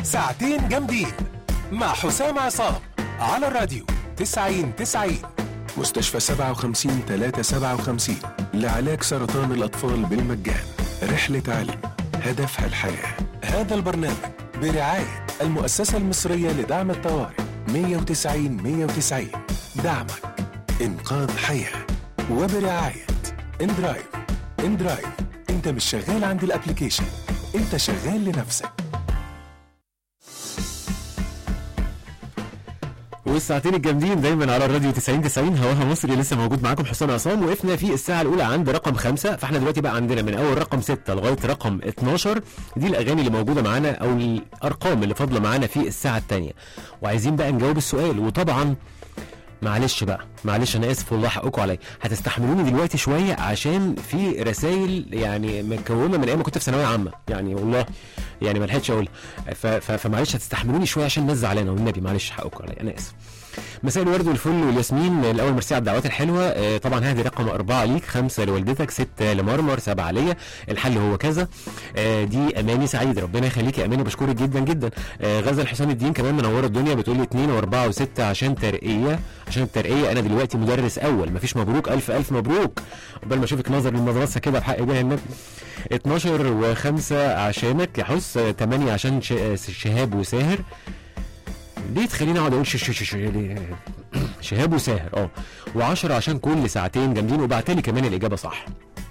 ساعتين جامدين مع حسام عصام على الراديو 90 90 مستشفى 57 357 لعلاج سرطان الأطفال بالمجان رحلة علم هدفها الحياة هذا البرنامج برعاية المؤسسة المصرية لدعم الطوارئ 190 190 دعمك إنقاذ حياة وبرعاية اندرايف اندرايف انت مش شغال عند الابليكيشن انت شغال لنفسك والساعتين الجامدين دايما على الراديو 90 90 هواها مصري لسه موجود معاكم حسام عصام وقفنا في الساعه الاولى عند رقم خمسة فاحنا دلوقتي بقى عندنا من اول رقم 6 لغايه رقم 12 دي الاغاني اللي موجوده معانا او الارقام اللي فاضله معانا في الساعه الثانيه وعايزين بقى نجاوب السؤال وطبعا معلش بقى معلش انا اسف والله حقكم عليا هتستحملوني دلوقتي شويه عشان في رسائل يعني مكونه من ايام ما كنت في ثانويه عامه يعني والله يعني ما لحقتش اقولها ف- ف- فمعلش هتستحملوني شويه عشان الناس زعلانه والنبي معلش حقكم عليا انا اسف مساء الورد والفل والياسمين الاول ميرسي على الدعوات الحلوه آه، طبعا هذه رقم اربعه ليك خمسه لوالدتك سته لمرمر سبعه ليا الحل هو كذا آه، دي اماني سعيد ربنا يخليك يا اماني بشكرك جدا جدا آه، غزل حسام الدين كمان منوره الدنيا بتقول لي اثنين واربعه وسته عشان ترقيه عشان الترقيه انا دلوقتي مدرس اول مفيش مبروك الف الف مبروك قبل ما اشوفك نظر للمدرسه كده بحق ايديها النبي 12 و5 عشانك يا حس 8 عشان ش- آه، شهاب وساهر ليه تخليني اقعد اقول ش- ش- ش- ش- ليه؟ شهاب وساهر اه و10 عشان كل ساعتين جامدين وبعتلي كمان الاجابه صح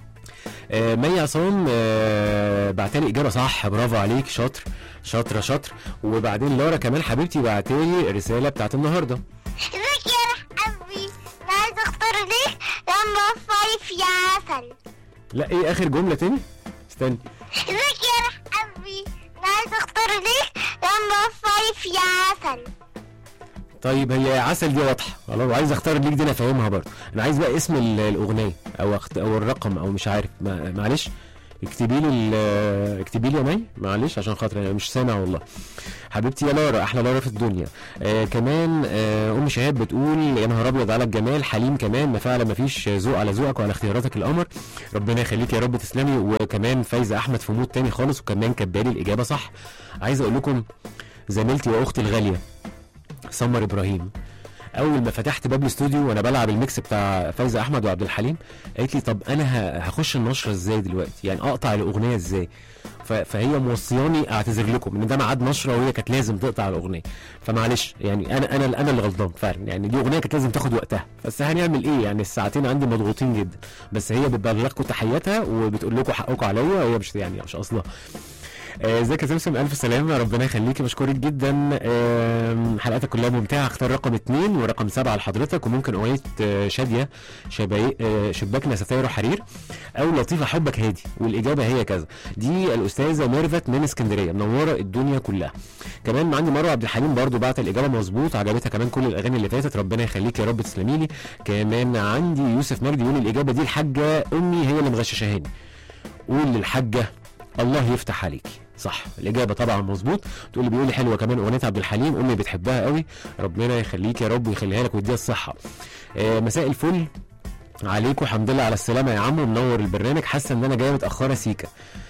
آه مي عصام آه بعتلي اجابه صح برافو عليك شاطر شاطره شاطر وبعدين لارا كمان حبيبتي بعتلي الرساله بتاعت النهارده ازيك يا حبيبي انا عايز اختار ليك لما فايف يا عسل لا ايه اخر جمله تاني استنى ازيك يا حبيبي انا عايز اختار ليك لما فايف يا عسل طيب هي عسل دي واضحه خلاص وعايز اختار ليك دي انا فاهمها برضه انا عايز بقى اسم ال- الاغنيه او أخت... او الرقم او مش عارف ما... معلش اكتبي لي ال- اكتبي لي يا مي معلش عشان خاطر انا مش سامع والله حبيبتي يا لارا احلى لارا في الدنيا آه كمان آه ام شهاب بتقول يا نهار ابيض على الجمال حليم كمان ما فعلا ما فيش ذوق على ذوقك وعلى اختياراتك القمر ربنا يخليك يا رب تسلمي وكمان فايزه احمد في مود تاني خالص وكمان كبالي الاجابه صح عايز اقول لكم زميلتي واختي الغاليه سمر ابراهيم اول ما فتحت باب الاستوديو وانا بلعب الميكس بتاع فايزه احمد وعبد الحليم قالت لي طب انا ه- هخش النشره ازاي دلوقتي يعني اقطع الاغنيه ازاي ف- فهي موصياني اعتذر لكم ان ده ميعاد نشره وهي كانت لازم تقطع الاغنيه فمعلش يعني انا انا انا اللي غلطان فعلا يعني دي اغنيه كانت لازم تاخد وقتها بس هنعمل ايه يعني الساعتين عندي مضغوطين جدا بس هي بتبلغكم تحياتها وبتقول لكم حقكم عليا وهي مش يعني مش قصدها آه، ازيك يا سمسم الف سلامه ربنا يخليكي بشكرك جدا آم، حلقاتك كلها ممتعه اختار رقم اثنين ورقم سبعه لحضرتك وممكن اغنيه آه، شاديه شباي آه، شباكنا ستاير وحرير او لطيفه حبك هادي والاجابه هي كذا دي الاستاذه ميرفت من اسكندريه منوره الدنيا كلها كمان عندي مروه عبد الحليم برضو بعت الاجابه مظبوط عجبتها كمان كل الاغاني اللي فاتت ربنا يخليك يا رب تسلمي لي كمان عندي يوسف مجدي يقول الاجابه دي الحاجه امي هي اللي مغششهاني قول للحاجه الله يفتح عليكي صح الاجابه طبعا مظبوط تقول لي بيقول لي حلوه كمان اغنيه عبد الحليم امي بتحبها قوي ربنا يخليك يا رب ويخليها لك ويديها الصحه آه مساء الفل عليكم الحمد لله على السلامه يا عم منور البرنامج حاسه ان انا جايه متاخره سيكا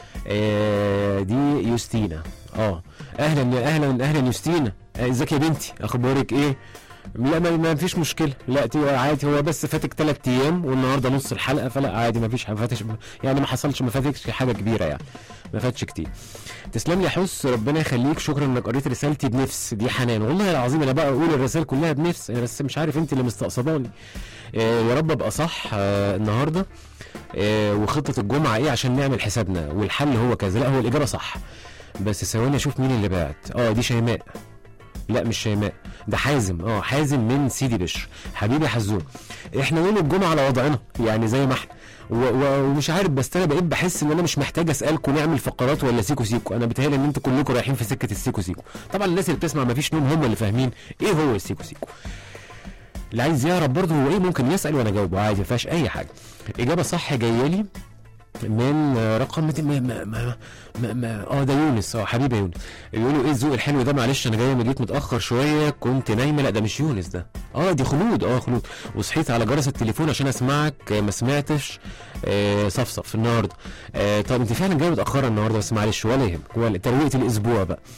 آه دي يوستينا اه اهلا يا اهلا اهلا يوستينا آه، ازيك يا بنتي اخبارك ايه لا ما, ما فيش مشكله لا تي- عادي هو بس فاتك ثلاث ايام والنهارده نص الحلقه فلا عادي ما فيش ما فاتش يعني ما حصلش ما فاتكش حاجه كبيره يعني ما فاتش كتير تسلم لي يا حس ربنا يخليك شكرا انك قريت رسالتي بنفس دي حنان والله العظيم انا بقى اقول الرسائل كلها بنفس أنا بس مش عارف انت اللي مستقصداني آه يا رب ابقى صح آه النهارده آه وخطه الجمعه ايه عشان نعمل حسابنا والحل هو كذا لا هو الاجابه صح بس ثواني اشوف مين اللي بعت اه دي شيماء لا مش شيماء ده حازم اه حازم من سيدي بشر حبيبي حزوم احنا يوم الجمعه على وضعنا يعني زي ما احنا و- و- ومش عارف بس انا بقيت بحس ان انا مش محتاج اسالكم نعمل فقرات ولا سيكو سيكو انا بتهيألي ان انتوا كلكم رايحين في سكه السيكو سيكو طبعا الناس اللي بتسمع مفيش نوم هم اللي فاهمين ايه هو السيكو سيكو اللي عايز يعرف برضه هو ايه ممكن يسال وانا اجاوبه عادي ما فيهاش اي حاجه اجابه صح جايه لي من رقم مت- ما ما ما ما ما اه ده يونس اه حبيبي يونس يقولوا ايه الذوق الحلو ده معلش انا جاي جيت متاخر شويه كنت نايمه لا ده مش يونس ده اه دي خلود اه خلود وصحيت على جرس التليفون عشان اسمعك آه، ما سمعتش آه صفصف النهارده آه طب انت فعلا جايه متاخره النهارده بس معلش ولا يهمك ولا ترويقه الاسبوع بقى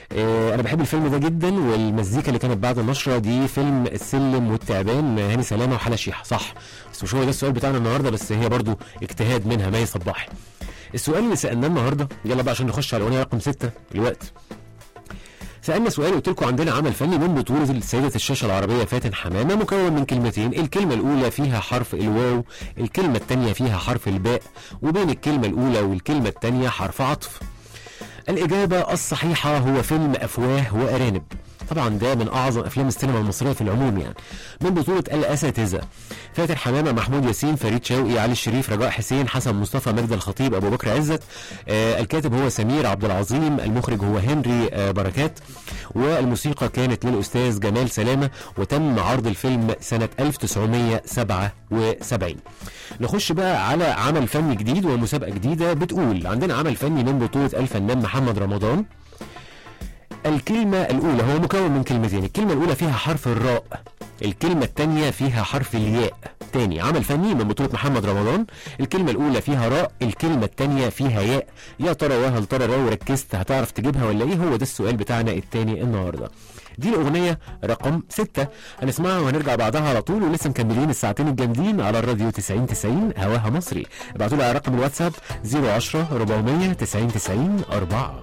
آه انا بحب الفيلم ده جدا والمزيكا اللي كانت بعد النشره دي فيلم السلم والتعبان هاني سلامه وحلا شيحه صح بس مش هو ده السؤال بتاعنا النهارده بس هي برضو اجتهاد منها مي صباحي السؤال اللي سالناه النهارده يلا بقى عشان نخش على الاغنيه رقم 6 الوقت سألنا سؤال قلت لكم عندنا عمل فني من بطولة سيدة الشاشة العربية فاتن حمامة مكون من كلمتين الكلمة الأولى فيها حرف الواو الكلمة الثانية فيها حرف الباء وبين الكلمة الأولى والكلمة الثانية حرف عطف الإجابة الصحيحة هو فيلم أفواه وأرانب طبعا ده من اعظم افلام السينما المصريه في العموم يعني من بطوله الاساتذه فاتن حمامه محمود ياسين فريد شوقي علي الشريف رجاء حسين حسن مصطفى مجد الخطيب ابو بكر عزت آه الكاتب هو سمير عبد العظيم المخرج هو هنري آه بركات والموسيقى كانت للاستاذ جمال سلامه وتم عرض الفيلم سنه 1977 نخش بقى على عمل فني جديد ومسابقه جديده بتقول عندنا عمل فني من بطوله الفنان محمد رمضان الكلمة الأولى هو مكون من كلمتين الكلمة الأولى فيها حرف الراء الكلمة الثانية فيها حرف الياء تاني عمل فني من بطولة محمد رمضان الكلمة الأولى فيها راء الكلمة الثانية فيها ياء يا ترى وهل ترى لو ركزت هتعرف تجيبها ولا إيه هو ده السؤال بتاعنا الثاني النهاردة دي الأغنية رقم ستة هنسمعها وهنرجع بعدها على طول ولسه مكملين الساعتين الجامدين على الراديو 90 90 هواها مصري ابعتوا لي على رقم الواتساب 010 400 90 90 4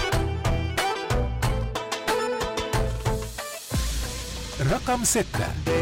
رقم ستة